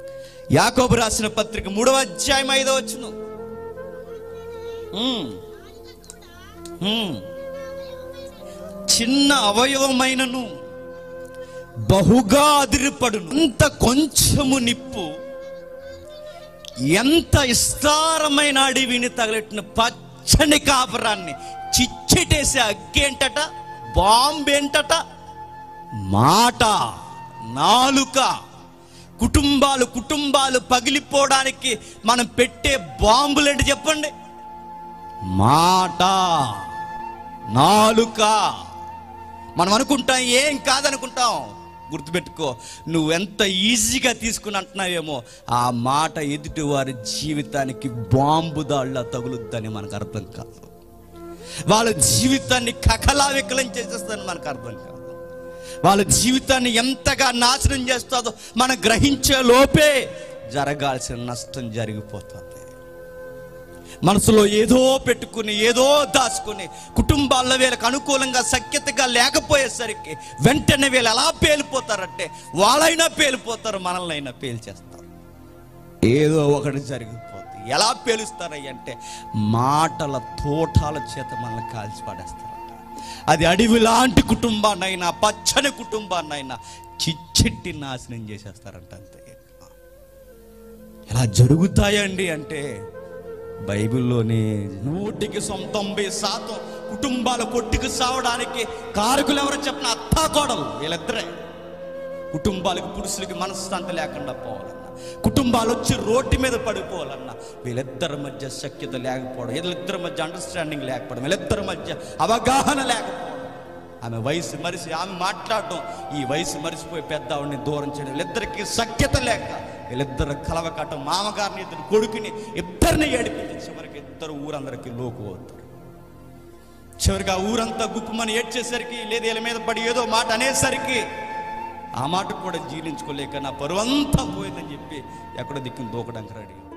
యాకోబు రాసిన పత్రిక మూడవ అధ్యాయం ఐదో వచ్చును చిన్న అవయవమైనను బహుగా అదిరిపడును అంత కొంచెము నిప్పు ఎంత విస్తారమైన అడవిని తగలెట్టిన పచ్చని కాపురాన్ని చిచ్చిటేసే అగ్గేంటట బాంబేంటట మాట నాలుక కుటుంబాలు కుటుంబాలు పగిలిపోవడానికి మనం పెట్టే బాంబులేంటి చెప్పండి మాట నాలుక మనం అనుకుంటాం ఏం కాదనుకుంటాం గుర్తుపెట్టుకో నువ్వు ఎంత ఈజీగా తీసుకుని అంటున్నావేమో ఆ మాట ఎదుటి వారి జీవితానికి బాంబు దాళ్ళ తగులుద్దని మనకు అర్థం కాదు వాళ్ళ జీవితాన్ని కకలావికలం చేసేస్తుందని మనకు అర్థం కాదు వాళ్ళ జీవితాన్ని ఎంతగా నాశనం చేస్తుందో మనం గ్రహించే లోపే జరగాల్సిన నష్టం జరిగిపోతుంది మనసులో ఏదో పెట్టుకుని ఏదో దాచుకుని కుటుంబాల్లో వీళ్ళకి అనుకూలంగా సఖ్యతగా లేకపోయేసరికి వెంటనే వీళ్ళు ఎలా పేలిపోతారంటే వాళ్ళైనా పేలిపోతారు మనల్ని అయినా పేల్చేస్తారు ఏదో ఒకటి జరిగిపోతుంది ఎలా పేలుస్తారయ్య అంటే మాటల తోటాల చేత మనల్ని కాల్చి పడేస్తారంట అది అడవి లాంటి కుటుంబాన్నైనా పచ్చని కుటుంబాన్నైనా చిచ్చెట్టి నాశనం చేసేస్తారంట అంతే ఎలా జరుగుతాయండి అంటే బైబిల్లోనే నూటికి సొం తొంభై శాతం కుటుంబాలు కొట్టుకు సావడానికి కారకులు ఎవరో చెప్పిన అత్తా కోడలు వీళ్ళిద్దరే కుటుంబాలకు పురుషులకి మనశ్శాంతి లేకుండా పోవాలన్నా కుటుంబాలు వచ్చి రోడ్డు మీద పడిపోవాలన్నా వీళ్ళిద్దరి మధ్య సఖ్యత లేకపోవడం వీళ్ళిద్దరి మధ్య అండర్స్టాండింగ్ లేకపోవడం వీళ్ళిద్దరి మధ్య అవగాహన లేకపోవడం ఆమె వయసు మరిసి ఆమె మాట్లాడటం ఈ వయసు మరిసిపోయి పెద్ద ఆవిడని దూరం చేయడం వీళ్ళిద్దరికి సఖ్యత లేక వీళ్ళిద్దరు కలవకటం మామగారిని ఇద్దరు కొడుకుని ఇద్దరిని ఏడిపించి చివరికి ఇద్దరు ఊరందరికీ లోకు అవుతారు చివరికి ఆ ఊరంతా గుప్పమని ఏడ్చేసరికి లేదు వీళ్ళ మీద పడి ఏదో మాట అనేసరికి ఆ మాట కూడా జీర్ణించుకోలేక నా పరువంతా పోయిందని చెప్పి ఎక్కడో దిక్కుని దూకడానికి రెడీ